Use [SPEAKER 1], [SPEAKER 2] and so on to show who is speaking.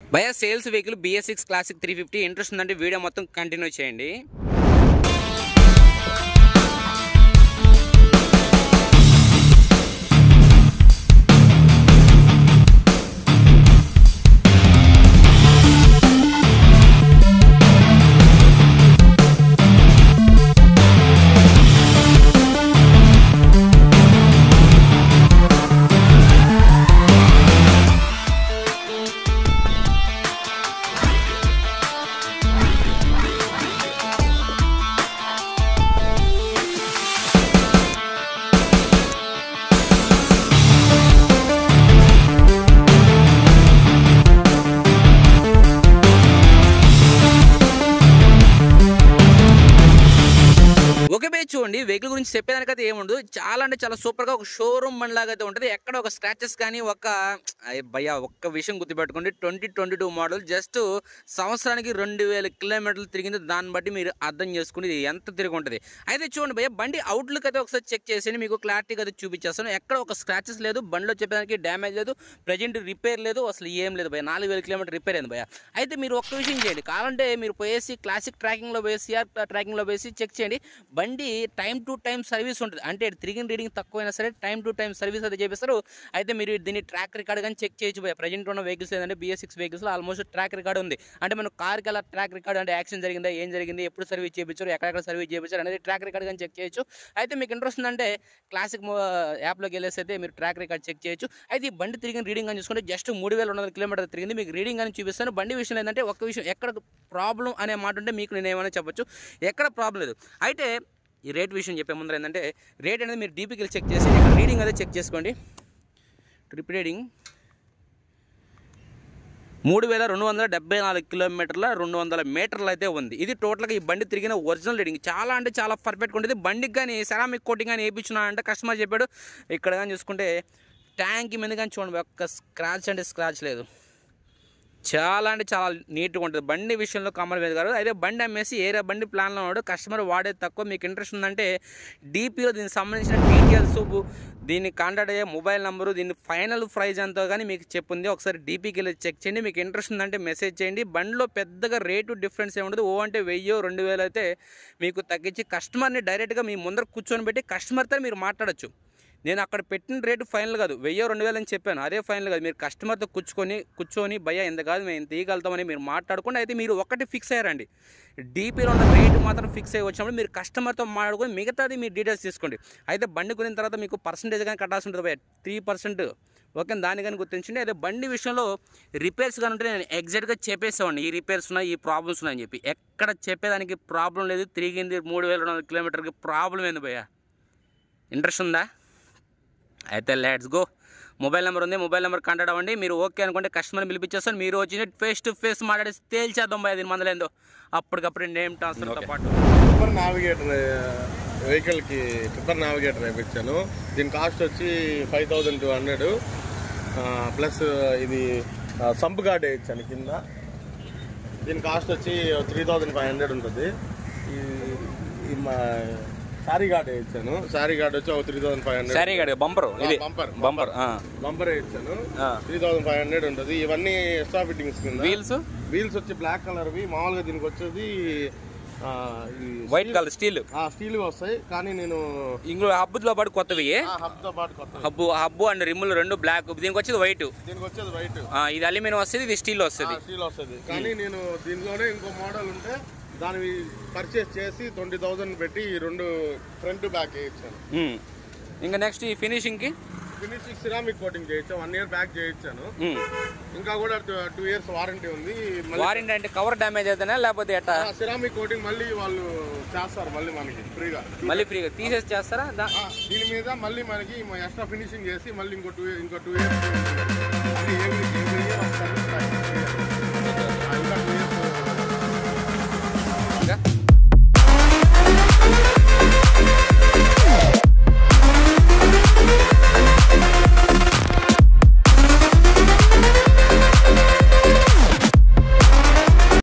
[SPEAKER 1] భయ sales vehicle BS six classic three fifty interest ఉందంటే video మొత్తం కంటిన్యూ చేయండి ఓకే బే చూడండి వెహికల్ గురించి చెప్పేదానికైతే ఏముండదు చాలా అంటే చాలా సూపర్గా ఒక షోరూమ్ లాగా అయితే ఉంటుంది ఎక్కడ ఒక స్క్రాచెస్ కానీ ఒక అయ్య భయ్యా ఒక్క విషయం గుర్తుపెట్టుకోండి twenty twenty two model just సంవత్సరానికి రెండు వేల కిలోమీటర్లు తిరిగింది దాన్ని బట్టి మీరు అర్థం చేసుకుని ఇది ఎంత తిరిగి ఉంటుంది అయితే చూడండి భయ్య బండి అవుట్లుక్ అయితే ఒకసారి చెక్ చేసి మీకు క్లారిటీగా అయితే చూపించేస్తాను ఎక్కడ ఒక స్క్రాచెస్ లేదు బండిలో చెప్పడానికి డ్యామేజ్ లేదు ప్రజెంట్ రిపేర్ లేదు అసలు ఏం లేదు భయ్య నాలుగు వేల కిలోమీటర్ రిపేర్ అయింది భయ్య అయితే మీరు ఒక్క విషయం చేయండి కావాలంటే మీరు పోయేసి క్లాసిక్ ట్రాకింగ్లో పోయి సిఆర్ ట్రాకింగ్లో పోయేసి చెక్ చేయండి బండి టైం టు టైం సర్వీస్ ఉంటుంది అంటే తిరిగిన రీడింగ్ తక్కువైనా సరే టైం టు టైం సర్వీస్ అయితే చేపిస్తారు అయితే మీరు దీన్ని ట్రాక్ రికార్డ్ కానీ చెక్ చేయొచ్చు భయ ప్రజెంట్ ఉన్న వెహికల్స్ ఏంటంటే బిఎస్ సిక్స్ వెహికల్స్లో ఆల్మోస్ట్ ట్రాక్ రికార్డ్ ఉంది అంటే మన కార్కి అలా ట్రాక్ రికార్డ్ అంటే యాక్షన్ జరిగిందా ఏం జరిగింది ఎప్పుడు సర్వీస్ చేయించారు ఎక్కడెక్కడ సర్వీస్ చేయించారు అనేది ట్రాక్ రికార్డ్ కానీ చెక్ చేయొచ్చు అయితే మీకు ఇంట్రెస్ట్ ఉందంటే క్లాసిక్ యాప్లోకి వెళ్ళేసి అయితే మీరు ట్రాక్ రికార్డ్ చెక్ చేయొచ్చు అయితే ఈ బండి తిరిగిన రీడింగ్ అని చూసుకుంటే జస్ట్ మూడు వేల రెండు వందల కిలోమీటర్ తిరిగింది మీకు రీడింగ్ అని చూపిస్తాను బండి విషయం ఏంటంటే ఒక్క విషయం ఎక్కడ ప్రాబ్లం అనే మాట ఉంటే మీకు నేను ఏమైనా చెప్పొచ్చు ఎక్కడ ప్రాబ్లం లేదు అయితే ఈ రేట్ విషయం చెప్పే ముందర ఏంటంటే రేట్ అనేది మీరు డీపీకి వెళ్ళి చెక్ చేసి ఇక్కడ రీడింగ్ అదే చెక్ చేసుకోండి ట్రిప్ రీడింగ్ మూడు వేల రెండు వందల డెబ్బై నాలుగు కిలోమీటర్ల రెండు వందల మీటర్లు అయితే ఉంది ఇది టోటల్గా ఈ బండి తిరిగిన ఒరిజినల్ రీడింగ్ చాలా అంటే చాలా పర్ఫెక్ట్గా ఉంటుంది బండికి కానీ సెరామిక్ కోటింగ్ కానీ వేయించున్నా అంటే కస్టమర్ చెప్పాడు ఇక్కడ కానీ చూసుకుంటే ట్యాంక్ మీద కానీ చూడండి ఒక్క స్క్రాచ్ అంటే స్క్రాచ్ లేదు చాలా అంటే చాలా నీట్గా ఉంటుంది బండి విషయంలో కామన్ మీద కాదు అయితే బండి అమ్మేసి ఏరే బండి ప్లాన్లో ఉన్నాడు కస్టమర్ వాడేది తక్కువ మీకు ఇంట్రెస్ట్ ఉందంటే డీపీలో దీనికి సంబంధించిన డీటెయిల్స్ దీన్ని కాంటాక్ట్ అయ్యే మొబైల్ నెంబరు దీని ఫైనల్ ప్రైజ్ ఎంతో కానీ మీకు చెప్పుంది ఒకసారి డీపీకి వెళ్ళి చెక్ చేయండి మీకు ఇంట్రెస్ట్ ఉందంటే మెసేజ్ చేయండి బండిలో పెద్దగా రేటు డిఫరెన్స్ ఏముండదు ఓ అంటే వెయ్యో రెండు వేలు అయితే మీకు తగ్గించి కస్టమర్ని డైరెక్ట్గా మీ ముందర కూర్చొని పెట్టి కస్టమర్తో మీరు మాట్లాడచ్చు నేను అక్కడ పెట్టిన రేటు ఫైనల్ కాదు వెయ్యి రెండు వేలు అని చెప్పాను అదే ఫైనల్ కాదు మీరు కస్టమర్తో కూర్చుకొని కూర్చొని భయ్య ఎంత కాదు మేము ఇంత తీయగలుగుతామని మీరు మాట్లాడుకోండి అయితే మీరు ఒకటి ఫిక్స్ అయ్యారండి డీపీలో ఉన్న రేటు మాత్రం ఫిక్స్ అయ్యి వచ్చినప్పుడు మీరు కస్టమర్తో మాట్లాడుకొని మిగతాది మీరు డీటెయిల్స్ తీసుకోండి అయితే బండి కొనిన తర్వాత మీకు పర్సంటేజ్ కానీ కట్టాల్సి ఉంటుంది భయ్య త్రీ పర్సెంట్ ఓకే దాని కానీ గుర్తించండి అదే బండి విషయంలో రిపేర్స్ కానీ ఉంటే నేను ఎగ్జాక్ట్గా చెప్పేసేవాడిని ఈ రిపేర్స్ ఉన్నాయి ఈ ప్రాబ్లమ్స్ ఉన్నాయని చెప్పి ఎక్కడ చెప్పేదానికి ప్రాబ్లం లేదు తిరిగింది మూడు వేల రెండు వందల కిలోమీటర్కి ప్రాబ్లం ఏంది భయ్య ఇంట్రెస్ట్ ఉందా అయితే లెట్స్ గో మొబైల్ నెంబర్ ఉంది మొబైల్ నెంబర్ కాంటాక్ట్ అవ్వండి మీరు ఓకే అనుకుంటే కస్టమర్ పిలిపించేస్తాను మీరు వచ్చి ఫేస్ టు ఫేస్ మాట్లాడి తేల్చేద్దాం భయ దీని మందలేందో అప్పటికప్పుడు నేమ్ ట్రాన్స్ఫర్తో పాటు
[SPEAKER 2] టిప్పర్ నావిగేటర్ వెహికల్కి టిప్పర్ నావిగేటర్ వేయించాను దీని కాస్ట్ వచ్చి five thousand two hundred plus ఇది సంప్ గార్డ్ వేయించాను కింద దీని కాస్ట్ వచ్చి త్రీ థౌజండ్ ఫైవ్ హండ్రెడ్ ఉంటుంది ఈ ఈ మా సారీ గార్డ్ వేయించాను సారీ గార్డ్ వచ్చి ఒక త్రీ థౌసండ్ ఫైవ్ హండ్రెడ్
[SPEAKER 1] సరే ఇక్కడ బంపర్ ఇది
[SPEAKER 2] బంపర్
[SPEAKER 1] బంపర్
[SPEAKER 2] బంపర్ వేయించాను త్రీ థౌసండ్ ఫైవ్ హండ్రెడ్ ఉంటుంది ఇవన్నీ ఎక్స్ట్రా ఫిట్టింగ్స్ కింద
[SPEAKER 1] వీల్స్
[SPEAKER 2] వీల్స్ వచ్చి బ్లాక్ కలర్వి మామూలుగా దీనికి వచ్చేది ఆ, ఈ
[SPEAKER 1] వైట్ కలర్ స్టీల్
[SPEAKER 2] ఆ స్టీల్ వస్తాయి కానీ నేను
[SPEAKER 1] ఇందులో హబ్బుతో పాటు కొత్తవి
[SPEAKER 2] హబ్తో పాటు కొత్త
[SPEAKER 1] హబ్బు హబ్బు అండ్ రిమ్ములు రెండు బ్లాక్ దీనికి వచ్చేది వైట్
[SPEAKER 2] దీనికి వచ్చేది వైట్
[SPEAKER 1] ఇది అల్యూమినియం వస్తుంది ఇది స్టీల్ వస్తుంది
[SPEAKER 2] స్టీల్ వస్తుంది కానీ నేను దీనిలోనే ఇంకో మోడల్ ఉంటే దాన్ని పర్చేస్ చేసి ట్వంటీ థౌసండ్ పెట్టి ఈ రెండు ఫ్రంట్ బ్యాక్ వేయించాను
[SPEAKER 1] ఉమ్. ఇంకా నెక్స్ట్ ఈ ఫినిషింగ్కి
[SPEAKER 2] ఫినిషింగ్ సిరామిక్ కోటింగ్ చేయించాను వన్ ఇయర్ బ్యాక్ చేయించాను ఇంకా కూడా టూ ఇయర్స్ వారంటీ ఉంది మళ్ళీ
[SPEAKER 1] వారంటీ అంటే కవర్ డ్యామేజ్ అవుతానా లేకపోతే ఎట్టా
[SPEAKER 2] సిరామిక్ కోటింగ్ మళ్ళీ వాళ్ళు చేస్తారు మళ్ళీ మనకి ఫ్రీగా
[SPEAKER 1] మళ్ళీ ఫ్రీగా తీసేసి చేస్తారా దా-
[SPEAKER 2] ఆ, దీని మీద మళ్ళీ మనకి ఎక్స్ట్రా ఫినిషింగ్ చేసి మళ్ళీ ఇంకో టూ ఇంకో టూ ఇయర్స్ మళ్ళీ every- every year ఒక service tax.